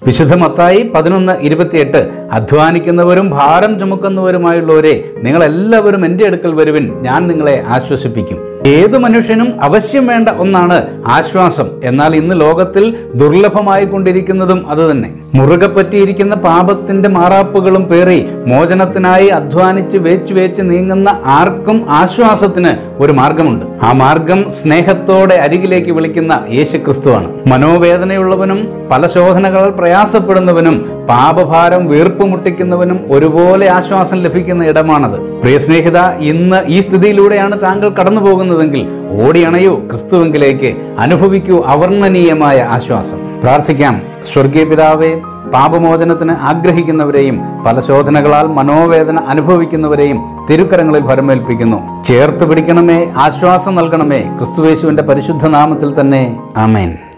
വിശുദ്ധ മത്തായി പതിനൊന്ന് ഇരുപത്തിയെട്ട് അധ്വാനിക്കുന്നവരും ഭാരം ചുമക്കുന്നവരുമായുള്ളവരെ നിങ്ങളെല്ലാവരും എൻ്റെ അടുക്കൽ വരുവിൻ ഞാൻ നിങ്ങളെ ആശ്വസിപ്പിക്കും ഏതു മനുഷ്യനും അവശ്യം വേണ്ട ഒന്നാണ് ആശ്വാസം എന്നാൽ ഇന്ന് ലോകത്തിൽ ദുർലഭമായി കൊണ്ടിരിക്കുന്നതും അതുതന്നെ മുറുകെ പറ്റിയിരിക്കുന്ന പാപത്തിന്റെ മാറാപ്പുകളും പേറി മോചനത്തിനായി അധ്വാനിച്ച് വേച്ച് വേച്ച് നീങ്ങുന്ന ആർക്കും ആശ്വാസത്തിന് ഒരു മാർഗമുണ്ട് ആ മാർഗം സ്നേഹത്തോടെ അരികിലേക്ക് വിളിക്കുന്ന യേശു ക്രിസ്തുവാണ് മനോവേദനയുള്ളവനും പല ശോധനകളാൽ പ്രയാസപ്പെടുന്നവനും പാപഭാരം വീർപ്പ് മുട്ടിക്കുന്നവനും ഒരുപോലെ ആശ്വാസം ലഭിക്കുന്ന ഇടമാണത് പ്രിയ സ്നേഹിത ഇന്ന് ഈ സ്ഥിതിയിലൂടെയാണ് താങ്കൾ കടന്നു പോകുന്നതെങ്കിൽ ഓടിയണയൂ ക്രിസ്തുവെങ്കിലേക്ക് അനുഭവിക്കൂ അവർണ്ണനീയമായ ആശ്വാസം പ്രാർത്ഥിക്കാം സ്വർഗീയ പിതാവേ പാപമോചനത്തിന് ആഗ്രഹിക്കുന്നവരെയും പല ശോധനകളാൽ മനോവേദന അനുഭവിക്കുന്നവരെയും തിരുക്കരങ്ങളിൽ ഭരമേൽപ്പിക്കുന്നു ചേർത്ത് പിടിക്കണമേ ആശ്വാസം നൽകണമേ ക്രിസ്തുവേശുവിന്റെ പരിശുദ്ധ നാമത്തിൽ തന്നെ ആമേൻ